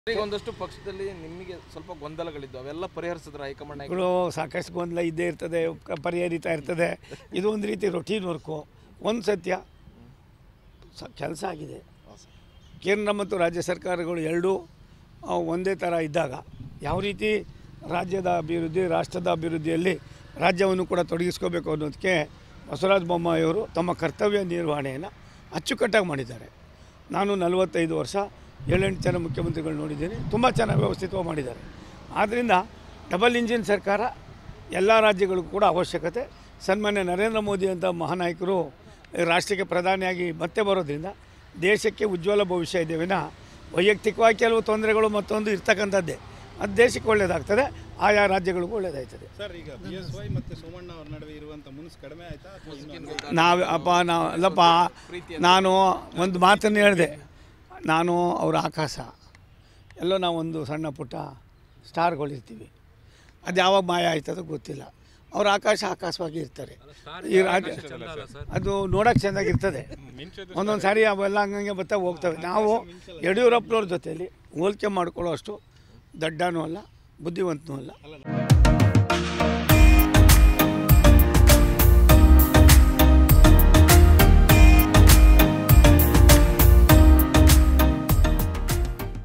ಈಗ ಒಂದಷ್ಟು ಪಕ್ಷದಲ್ಲಿ ನಿಮಗೆ ಸ್ವಲ್ಪ ಗೊಂದಲಗಳಿದ್ದು ಅವೆಲ್ಲ ಪರಿಹರಿಸಿದ್ರ ಹೈಕಮಾಂಡ್ ನಾಯಕರು ಗಳು ಸಾಕಷ್ಟು ಗೊಂದಲ ಇದ್ದೇ ಇರ್ತದೆ ಕ- ಪರಿಹರಿತಾ ಇರ್ತದೆ ಇದು ಒಂದು ರೀತಿ ರೊಟೀನ್ ವರ್ಕು ಒಂದು ಸತ್ಯ ಸ ಕೆಲಸ ಆಗಿದೆ ಕೇಂದ್ರ ಮತ್ತು ರಾಜ್ಯ ಸರ್ಕಾರಗಳು ಎರಡೂ ಆ, ಒಂದೇ ಥರ ಇದ್ದಾಗ ಯಾವ ರೀತಿ ರಾಜ್ಯದ ಅಭಿವೃದ್ಧಿ ರಾಷ್ಟ್ರದ ಅಭಿವೃದ್ಧಿಯಲ್ಲಿ ರಾಜ್ಯವನ್ನು ಕೂಡ ತೊಡಗಿಸ್ಕೋಬೇಕು ಅನ್ನೋದಕ್ಕೆ ಬಸವರಾಜ ಬೊಮ್ಮಾಯಿಯವರು ತಮ್ಮ ಕರ್ತವ್ಯ ನಿರ್ವಹಣೆಯನ್ನು ಅಚ್ಚುಕಟ್ಟಾಗಿ ಮಾಡಿದ್ದಾರೆ ನಾನು ನಲವತ್ತೈದು ವರ್ಷ ಏಳೆಂಟು ಜನ ಮುಖ್ಯಮಂತ್ರಿಗಳು ನೋಡಿದ್ದೀನಿ ತುಂಬ ಚೆನ್ನಾಗಿ ವ್ಯವಸ್ಥಿತವಾಗಿ ಮಾಡಿದ್ದಾರೆ ಆದ್ದರಿಂದ ಡಬಲ್ ಇಂಜಿನ್ ಸರ್ಕಾರ ಎಲ್ಲ ರಾಜ್ಯಗಳಿಗೂ ಕೂಡ ಅವಶ್ಯಕತೆ ಸನ್ಮಾನ್ಯ ನರೇಂದ್ರ ಮೋದಿ ಅಂತ ಮಹಾನಾಯಕರು ಈ ರಾಷ್ಟ್ರಕ್ಕೆ ಪ್ರಧಾನಿಯಾಗಿ ಮತ್ತೆ ಬರೋದ್ರಿಂದ ದೇಶಕ್ಕೆ ಉಜ್ವಲ ಭವಿಷ್ಯ ಇದೆ ವಿನ ವೈಯಕ್ತಿಕವಾಗಿ ಕೆಲವು ತೊಂದರೆಗಳು ಮತ್ತೊಂದು ಇರ್ತಕ್ಕಂಥದ್ದೇ ಅದು ದೇಶಕ್ಕೆ ಒಳ್ಳೆಯದಾಗ್ತದೆ ಆಯಾ ರಾಜ್ಯಗಳಿಗೂ ಒಳ್ಳೆಯದಾಗ್ತದೆ ಸರ್ ಈಗ ಬಿ ಎಸ್ ವೈ ಮತ್ತೆ ಸೋಮಣ್ಣ ಅವ್ರ ನಡುವೆ ಇರುವಂತ ಮುನ್ಸ್ ಕಡಿಮೆ ಆಯ್ತಾ ಅಥವಾ ಇನ್ನೂ ಹಂಗೆ? ನಾವು ಅಪ್ಪ ನಾವು ಅಲ್ಲಪ್ಪ ನಾನು ಒಂದು ಮಾತನ್ನು ಹೇಳಿದೆ ನಾನು ಅವರ ಆಕಾಶ ಎಲ್ಲೋ ನಾವು ಒಂದು ಸಣ್ಣ ಪುಟ್ಟ ಸ್ಟಾರ್ಗಳಿರ್ತೀವಿ ಅದು ಯಾವಾಗ ಮಾಯ ಆಯ್ತದೋ ಗೊತ್ತಿಲ್ಲ ಅವ್ರ ಆಕಾಶ ಆಕಾಶವಾಗಿ ಇರ್ತಾರೆ ಈ ರಾಜ್ಯ ಅದು ನೋಡೋಕೆ ಚೆಂದಾಗಿರ್ತದೆ ಒಂದೊಂದು ಸಾರಿ ಅವೆಲ್ಲ ಹಂಗಂಗೆ ಬರ್ತಾ ಹೋಗ್ತವೆ ನಾವು ಯಡಿಯೂರಪ್ಪನವ್ರ ಜೊತೆಯಲ್ಲಿ ಹೋಲಿಕೆ ಮಾಡ್ಕೊಳ್ಳೋ ಅಷ್ಟು ದಡ್ಡನೂ ಅಲ್ಲ ಬುದ್ಧಿವಂತನೂ ಅಲ್ಲ ಅಲ್ಲ